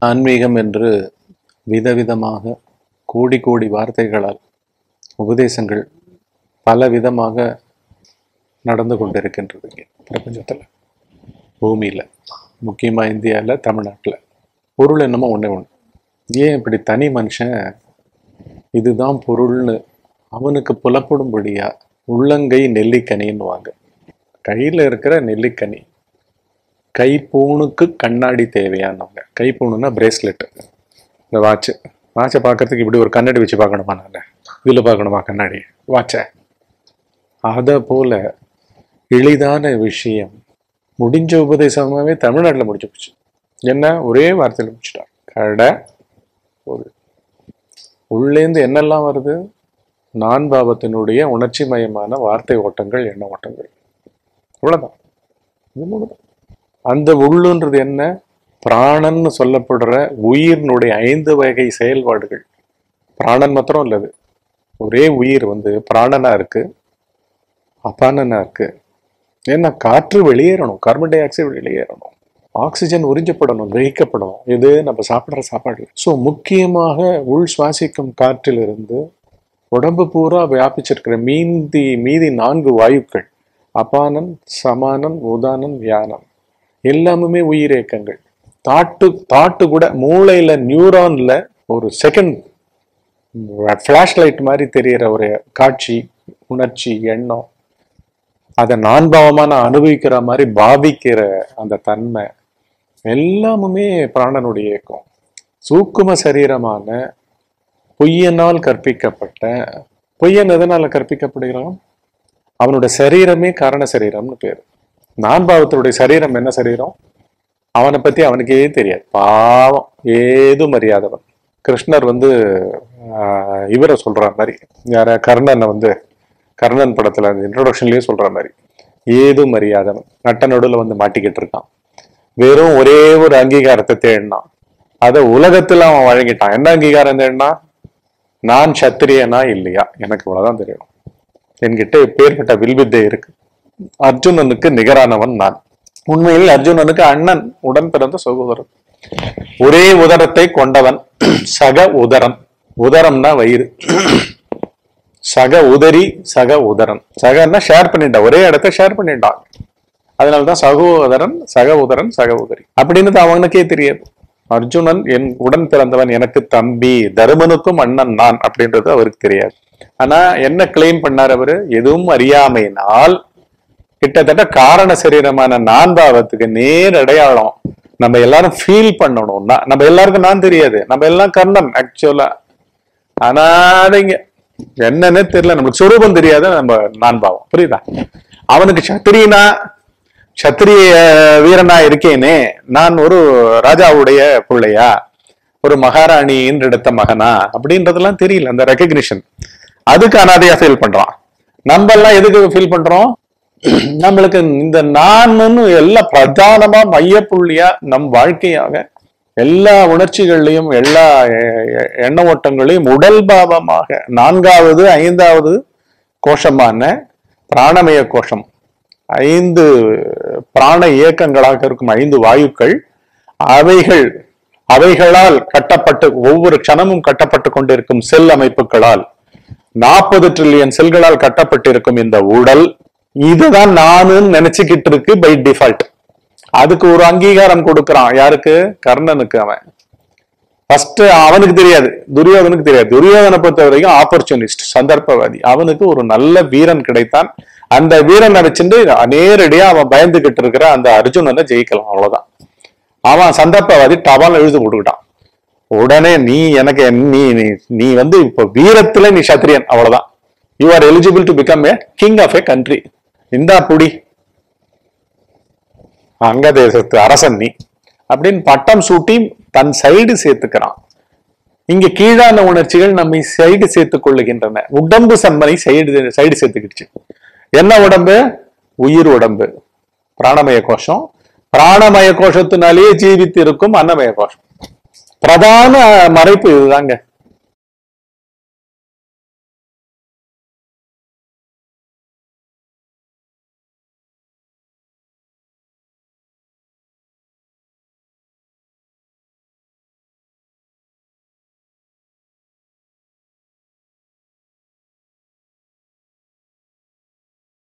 ஆன்மீகம் என்று விதவிதமாக கோடி கோடி வார்த்தைகளால் உபதேசங்கள் பல விதமாக நடந்து கொண்டிருக்கின்றது இங்கே பிரபஞ்சத்தில் பூமியில் முக்கியமாக இந்தியாவில் தமிழ்நாட்டில் பொருள் என்னமோ ஒன்றே ஒன்று ஏன் இப்படி தனி மனுஷன் இதுதான் பொருள்னு அவனுக்கு புலப்படும்படியா உள்ளங்கை நெல்லிக்கனின்னுவாங்க கையில் இருக்கிற நெல்லிக்கனி கைப்பூணுக்கு கண்ணாடி தேவையானவங்க கைப்பூணுன்னா பிரேஸ்லெட்டு இந்த வாட்சு வாட்சை பார்க்கறதுக்கு இப்படி ஒரு கண்ணாடி வச்சு பார்க்கணுமா நான் இதில் பார்க்கணுமா கண்ணாடி வாட்சை அதை போல எளிதான விஷயம் முடிஞ்ச உபதேசமாகவே தமிழ்நாட்டில் முடிச்சு போச்சு என்ன ஒரே வார்த்தையில் முடிச்சுட்டார் கடை ஒரு உள்ளேந்து என்னெல்லாம் வருது நான் பாவத்தினுடைய உணர்ச்சி மயமான வார்த்தை ஓட்டங்கள் எண்ண ஓட்டங்கள் இவ்வளவுதான் இது மூணுதான் அந்த உள்ளுன்றது என்ன பிராணன்னு சொல்லப்படுற உயிரினுடைய ஐந்து வகை செயல்பாடுகள் பிராணன் மாத்திரம் இல்லது ஒரே உயிர் வந்து பிராணனா இருக்கு அபானனா இருக்கு ஏன்னா காற்று வெளியேறணும் கார்பன் டை ஆக்சைடு வெளியேறணும் ஆக்சிஜன் உறிஞ்சப்படணும் கிரகிக்கப்படணும் இது நம்ம சாப்பிட்ற சாப்பாடு ஸோ முக்கியமாக உள் சுவாசிக்கும் காற்றிலிருந்து உடம்பு பூரா வியாபிச்சிருக்கிற மீதி மீதி நான்கு வாயுக்கள் அபானன் சமானன் உதானன் வியானம் எல்லாமுமே உயிரேக்கங்கள் தாட்டு தாட்டு கூட மூளையில நியூரான்ல ஒரு செகண்ட் ஃப்ளாஷ் லைட் மாதிரி தெரியிற ஒரு காட்சி உணர்ச்சி எண்ணம் அதை நான்பாவமா நான் அனுபவிக்கிற மாதிரி பாவிக்கிற அந்த தன்மை எல்லாமுமே பிராணனுடைய இயக்கம் சூக்கும சரீரமான பொய்யனால் கற்பிக்கப்பட்ட பொய்யன் எதனால கற்பிக்கப்படுகிறான் அவனோட சரீரமே காரண சரீரம்னு பேர் நான்பாவத்தினுடைய சரீரம் என்ன சரீரம் அவனை பத்தி அவனுக்கே தெரியாது பாவம் ஏதும் அறியாதவன் கிருஷ்ணர் வந்து ஆஹ், இவரை சொல்ற மாதிரி யார கர்ணனை வந்து கர்ணன் படத்துல அந்த இன்ட்ரோடக்ஷன்லயே சொல்ற மாதிரி ஏதும் அறியாதவன் நட்ட நடுவுல வந்து மாட்டிக்கிட்டு இருக்கான் வெறும் ஒரே ஒரு அங்கீகாரத்தை தேடினான் அதை உலகத்துல அவன் வழங்கிட்டான் என்ன அங்கீகாரம் தேடினான் நான் சத்திரியனா இல்லையா எனக்கு இவ்வளவுதான் தெரியும் என்கிட்ட பேர்பட்ட வில்வித்தை இருக்கு அர்ஜுனனுக்கு நிகரானவன் நான் உண்மையில் அர்ஜுனனுக்கு அண்ணன் உடன் பிறந்த சகோதரன் ஒரே உதரத்தை கொண்டவன் சக உதரம் உதரம்னா வயிறு சக உதரி சக உதரன் சகன்னா ஷேர் பண்ணிட்டான் ஒரே இடத்த ஷேர் பண்ணிட்டான் அதனாலதான் சகோதரன் சக உதரன் சக உதரி அப்படின்னு அவனுக்கே தெரியாது அர்ஜுனன் என் உடன் பிறந்தவன் எனக்கு தம்பி தருமனுக்கும் அண்ணன் நான் அப்படின்றது அவருக்கு தெரியாது ஆனா என்ன கிளைம் பண்ணார் அவரு எதுவும் அறியாமையினால் கிட்டத்தட்ட காரண சரீரமான நான்பாவத்துக்கு நேர் அடையாளம் நம்ம எல்லாரும் ஃபீல் பண்ணணும்னா நம்ம எல்லாருக்கும் நான் தெரியாது நம்ம எல்லாம் கர்ணன் ஆக்சுவலா ஆனாதீங்க என்னன்னே தெரியல நம்மளுக்கு சொரூபம் தெரியாத நம்ம நான் பாவம் புரியுதா அவனுக்கு சத்திரியனா சத்திரிய வீரனா இருக்கேனே நான் ஒரு ராஜாவுடைய பிள்ளையா ஒரு மகாராணியின் எடுத்த மகனா அப்படின்றதெல்லாம் தெரியல அந்த ரெக்கக்னிஷன் அதுக்கு அனாதையா ஃபீல் பண்றான் நம்ம எல்லாம் எதுக்கு ஃபீல் பண்றோம் நம்மளுக்கு இந்த நான்னு எல்லாம் பிரதானமா மையப்புள்ளியா நம் வாழ்க்கையாக எல்லா உணர்ச்சிகள்லையும் எல்லா எ- எ- எண்ண ஓட்டங்களையும் உடல் பாவமாக நான்காவது ஐந்தாவது கோஷமான பிராணமய கோஷம் ஐந்து பிராண இயக்கங்களாக இருக்கும் ஐந்து வாயுக்கள் அவைகள் அவைகளால் கட்டப்பட்டு ஒவ்வொரு க்ஷணமும் கட்டப்பட்டு கொண்டிருக்கும் செல் அமைப்புகளால் நாற்பது ட்ரில்லியன் செல்களால் கட்டப்பட்டிருக்கும் இந்த உடல் இதுதான் நானுன்னு நினைச்சுக்கிட்டு இருக்கு பை டிஃபால்ட் அதுக்கு ஒரு அங்கீகாரம் கொடுக்கறான் யாருக்கு கர்ணனுக்கு அவன் ஃபர்ஸ்ட் அவனுக்கு தெரியாது துரியோதனுக்கு தெரியாது துரியோதனை பொறுத்த வரைக்கும் ஆப்பர்ச்சுனிஸ்ட் சந்தர்ப்பவாதி அவனுக்கு ஒரு நல்ல வீரன் கிடைத்தான் அந்த வீரனை வச்சுட்டு நேரடியா அவன் பயந்துகிட்டு இருக்கிற அந்த அர்ஜுனனை ஜெயிக்கலாம் அவ்வளவுதான் அவன் சந்தர்ப்பவாதி டபால் எழுது போட்டுக்கிட்டான் உடனே நீ எனக்கு நீ நீ- நீ வந்து இப்ப வீரத்துல நீ சத்திரியன் அவ்வளவுதான் you are eligible to become a king of a country இந்தா புடி அங்க தேசத்து அரசன் நீ அப்படின்னு பட்டம் சூட்டி தன் சைடு சேர்த்துக்கிறான் இங்க கீழான உணர்ச்சிகள் நம்மை சைடு சேர்த்துக் கொள்ளுகின்றன உடம்பு சன்மனை சைடு சைடு சேர்த்துக்கிடுச்சு என்ன உடம்பு உயிர் உடம்பு பிராணமய கோஷம் பிராணமய கோஷத்தினாலேயே ஜீவித்து இருக்கும் அன்னமய கோஷம் பிரதான மறைப்பு இதுதாங்க